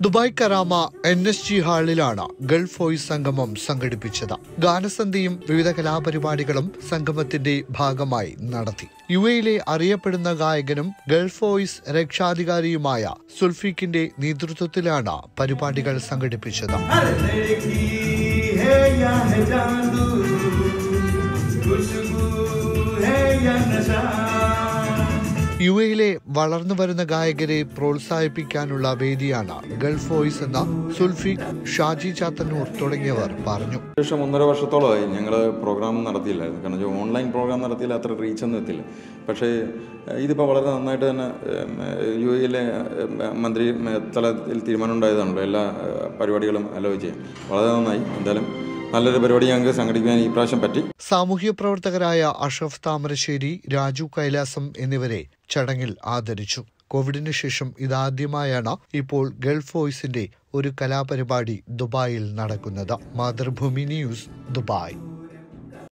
Dubai Karama N S G ഹാളിലാണ് Gulf Voice സംഗമം സംഘടിപ്പിച്ചത് ഗാനസന്ധിയും വിവിധ കലാപരിപാടികളും സംഗമത്തിന്റെ ഭാഗമായി നടത്തി യു എയിലെ അറിയപ്പെടുന്ന ഗായകനും ഗൾഫ് വോയിസ് രക്ഷാധികാരിയുമായ സുൽഫീഖിന്റെ നേതൃത്വത്തിലാണ് പരിപാടികൾ സംഘടിപ്പിച്ചത് हर लड़की है या है जादू खुशबू है या नशा യു എയിലെ വളർന്നു വരുന്ന ഗായകരെ പ്രോത്സാഹിപ്പിക്കാനുള്ള വേദിയാണ് ഗൾഫ് വോയിസ് എന്ന സുൽഫീഖ് ഷാജി ചാത്തന്നൂർ തുടങ്ങിയവർ പറഞ്ഞു ശേഷം ഒന്നര വർഷത്തോളമായി ഞങ്ങൾ പ്രോഗ്രാം നടത്തിയില്ലായിരുന്നു കാരണം വെച്ചാൽ ഓൺലൈൻ പ്രോഗ്രാം നടത്തിയില്ല അത്ര റീച്ച് ഒന്നും എത്തില്ല പക്ഷേ ഏഹ്, ഇതിപ്പോൾ വളരെ നന്നായിട്ട് തന്നെ യു എയിലെ മന്ത്രി ഏഹ്, തലത്തിൽ തീരുമാനം ഉണ്ടായതാണല്ലോ എല്ലാ ഏഹ്, പരിപാടികളും അലോ ചെയ്യാൻ വളരെ നന്നായി എന്തായാലും നല്ലൊരു പരിപാടി ഞങ്ങൾക്ക് സംഘടിപ്പിക്കാൻ ഈ പ്രാവശ്യം പറ്റി സാമൂഹ്യ പ്രവർത്തകരായ അഷഫ് താമരശ്ശേരി രാജു കൈലാസം എന്നിവരെ ചടങ്ങിൽ ആദരിച്ചു കോവിഡിന് ശേഷം ഇതാദ്യമായാണ് ഇപ്പോൾ ഗൾഫ് വോയിസിന്റെ ഒരു കലാപരിപാടി ദുബായിൽ നടക്കുന്നത് മാതൃഭൂമി ന്യൂസ് ദുബായ്